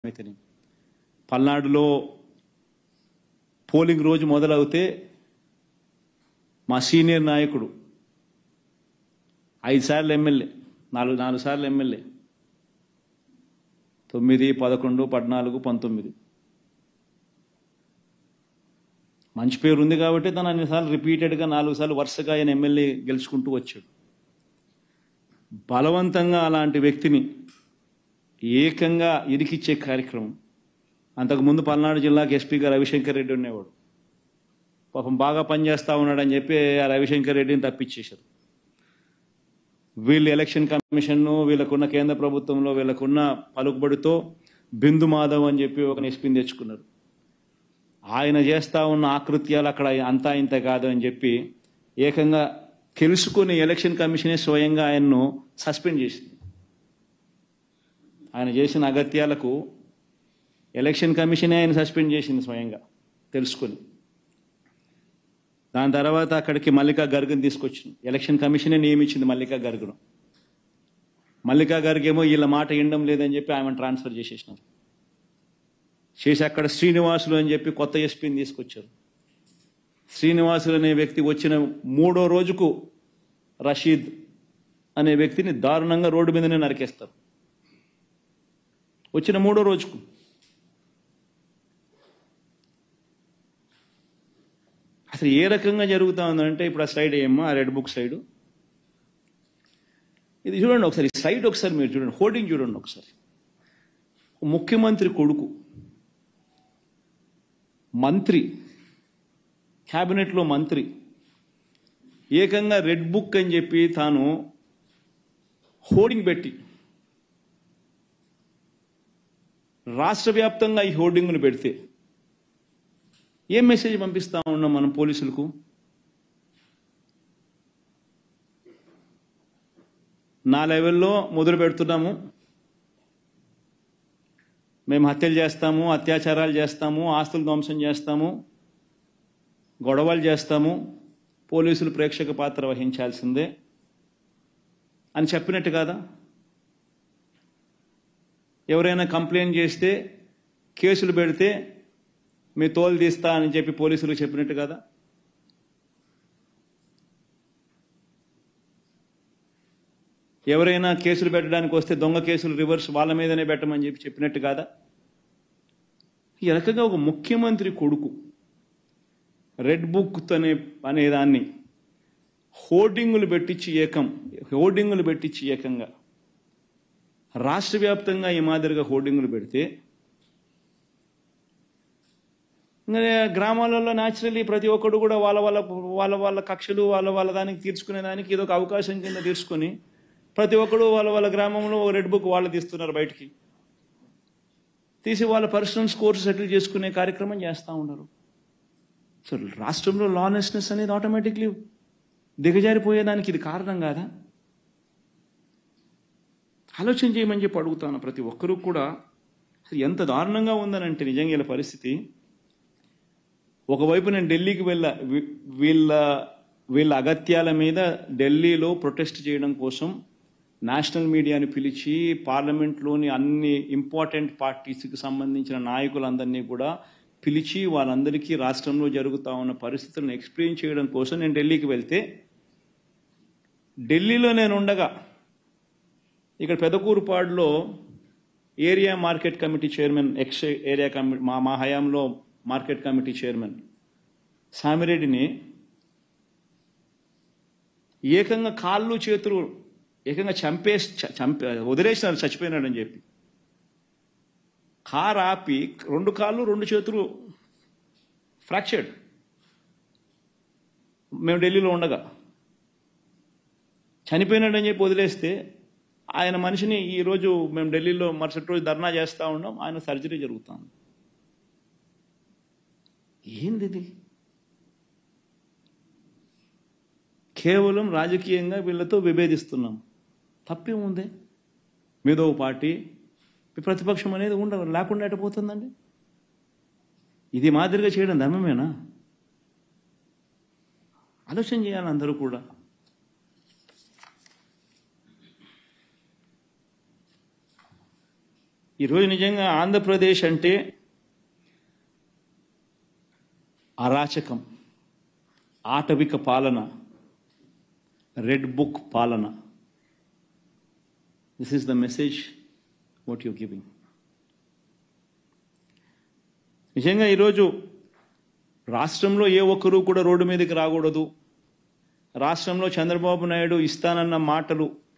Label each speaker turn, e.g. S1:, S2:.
S1: అయితేనే పల్నాడులో పోలింగ్ రోజు మొదలవుతే మా సీనియర్ నాయకుడు ఐదు సార్లు ఎమ్మెల్యే నాలుగు నాలుగు సార్లు ఎమ్మెల్యే తొమ్మిది పదకొండు పద్నాలుగు పంతొమ్మిది మంచి పేరు ఉంది కాబట్టి తను అన్నిసార్లు రిపీటెడ్గా నాలుగు సార్లు వరుసగా ఆయన ఎమ్మెల్యే గెలుచుకుంటూ వచ్చాడు బలవంతంగా అలాంటి వ్యక్తిని ఏకంగా ఇరికిచ్చే కార్యక్రమం అంతకుముందు పల్నాడు జిల్లాకి ఎస్పీగా రవిశంకర్ రెడ్డి ఉండేవాడు పాపం బాగా పనిచేస్తా ఉన్నాడని చెప్పి ఆ రవిశంకర్ రెడ్డిని తప్పించేశారు వీళ్ళు ఎలక్షన్ కమిషన్ను వీళ్ళకున్న కేంద్ర ప్రభుత్వంలో వీళ్ళకున్న పలుకుబడితో బిందు మాధవ్ అని చెప్పి ఒక ఎస్పీని తెచ్చుకున్నారు ఆయన చేస్తా ఉన్న ఆకృత్యాలు అక్కడ అంతా ఇంత కాదు అని చెప్పి ఏకంగా తెలుసుకుని ఎలక్షన్ కమిషనే స్వయంగా ఆయన్ను సస్పెండ్ చేసింది ఆయన చేసిన అగత్యాలకు ఎలక్షన్ కమిషనే ఆయన సస్పెండ్ చేసింది స్వయంగా తెలుసుకొని దాని తర్వాత అక్కడికి మల్లికా గర్గ్ని తీసుకొచ్చింది ఎలక్షన్ కమిషనే నియమించింది మల్లికా గర్గ్ను మల్లికా గర్గ్ ఏమో వీళ్ళ మాట వినడం లేదని చెప్పి ఆమెను ట్రాన్స్ఫర్ చేసేసినారు చేసి అక్కడ శ్రీనివాసులు అని చెప్పి కొత్త ఎస్పీని తీసుకొచ్చారు శ్రీనివాసులు అనే వ్యక్తి వచ్చిన మూడో రోజుకు రషీద్ అనే వ్యక్తిని దారుణంగా రోడ్డు మీదనే నరికేస్తారు వచ్చిన మూడో రోజుకు అసలు ఏ రకంగా జరుగుతా ఉందంటే ఇప్పుడు ఆ స్లైడ్ ఏమో ఆ రెడ్ బుక్ సైడ్ ఇది చూడండి ఒకసారి ఈ సైడ్ ఒకసారి మీరు చూడండి హోర్డింగ్ చూడండి ఒకసారి ముఖ్యమంత్రి కొడుకు మంత్రి క్యాబినెట్లో మంత్రి ఏకంగా రెడ్ బుక్ అని చెప్పి తాను హోర్డింగ్ పెట్టి రాష్ట్ర వ్యాప్తంగా ఈ హోర్డింగ్ను పెడితే ఏం మెసేజ్ పంపిస్తా ఉన్నాం మనం పోలీసులకు నా లెవెల్లో మొదలు పెడుతున్నాము మేము హత్యలు చేస్తాము అత్యాచారాలు చేస్తాము ఆస్తులు ధ్వంసం చేస్తాము గొడవలు చేస్తాము పోలీసులు ప్రేక్షక పాత్ర వహించాల్సిందే అని చెప్పినట్టు కాదా ఎవరైనా కంప్లైంట్ చేస్తే కేసులు పెడితే మీ తోలు తీస్తా అని చెప్పి పోలీసులు చెప్పినట్టు కదా ఎవరైనా కేసులు పెట్టడానికి వస్తే దొంగ కేసులు రివర్స్ వాళ్ళ మీదనే పెట్టమని చెప్పి చెప్పినట్టు కాదా ఈ రకంగా ఒక ముఖ్యమంత్రి కొడుకు రెడ్ బుక్ అనే అనే దాన్ని హోర్డింగులు పెట్టించి ఏకం హోర్డింగులు పెట్టించి ఏకంగా రాష్ట్ర వ్యాప్తంగా ఈ మాదిరిగా హోర్డింగులు పెడితే ఇంకా గ్రామాలలో న్యాచురల్లీ ప్రతి ఒక్కడు కూడా వాళ్ళ వాళ్ళ వాళ్ళ వాళ్ళ కక్షలు వాళ్ళ వాళ్ళ దానికి తీర్చుకునే దానికి ఇది ఒక అవకాశం కింద తీర్చుకొని ప్రతి ఒక్కడు వాళ్ళ వాళ్ళ గ్రామంలో ఒక రెడ్ బుక్ వాళ్ళు తీస్తున్నారు బయటికి తీసి వాళ్ళ పర్సనల్ స్కోర్స్ సెటిల్ చేసుకునే కార్యక్రమం చేస్తూ ఉన్నారు సో రాష్ట్రంలో లానెస్నెస్ అనేది ఆటోమేటిక్లీ దిగజారిపోయేదానికి ఇది కారణం కాదా ఆలోచన చేయమని చెప్పి అడుగుతాను ప్రతి ఒక్కరూ కూడా అసలు ఎంత దారుణంగా ఉందనంటే నిజంగా వీళ్ళ పరిస్థితి ఒకవైపు నేను ఢిల్లీకి వెళ్ళా వీ- వీళ్ళ వీళ్ళ అగత్యాల మీద ఢిల్లీలో ప్రొటెస్ట్ చేయడం కోసం నేషనల్ మీడియాని పిలిచి పార్లమెంట్లోని అన్ని ఇంపార్టెంట్ పార్టీస్కి సంబంధించిన నాయకులందరినీ కూడా పిలిచి వాళ్ళందరికీ రాష్ట్రంలో జరుగుతూ ఉన్న పరిస్థితులను ఎక్స్ప్లెయిన్ చేయడం కోసం నేను ఢిల్లీకి వెళ్తే ఢిల్లీలో నేను ఉండగా ఇక్కడ పెదకూరుపాడులో area market committee chairman ex area committee మా మా హయాంలో మార్కెట్ కమిటీ చైర్మన్ సామిరెడ్డిని ఏకంగా కాళ్ళు చేతులు ఏకంగా చంపే చ- చంపే వదిలేసినారు చచ్చిపోయినాడని చెప్పి కార్ ఆపి రెండు కాళ్ళు రెండు చేతులు ఫ్రాక్చర్డ్ మేము ఢిల్లీలో ఉండగా చనిపోయినాడని చెప్పి వదిలేస్తే ఆయన మనిషిని ఈరోజు మేము ఢిల్లీలో మరుసటి రోజు ధర్నా చేస్తూ ఉన్నాం ఆయన సర్జరీ జరుగుతాం ఏంది ఇది కేవలం రాజకీయంగా వీళ్ళతో విభేదిస్తున్నాం తప్పేముంది మీదో ఓ పార్టీ మీ ప్రతిపక్షం అనేది ఉండ లేకుండా ఎట్టపోతుందండి ఇది మాదిరిగా చేయడం ధర్మమేనా ఆలోచన చేయాలి అందరూ కూడా ఈరోజు నిజంగా ఆంధ్రప్రదేశ్ అంటే అరాచకం ఆటవిక పాలన రెడ్ బుక్ పాలన this is the message what you giving నిజంగా ఈరోజు రాష్ట్రంలో ఏ ఒక్కరూ కూడా రోడ్డు మీదకి రాకూడదు రాష్ట్రంలో చంద్రబాబు నాయుడు ఇస్తానన్న మాటలు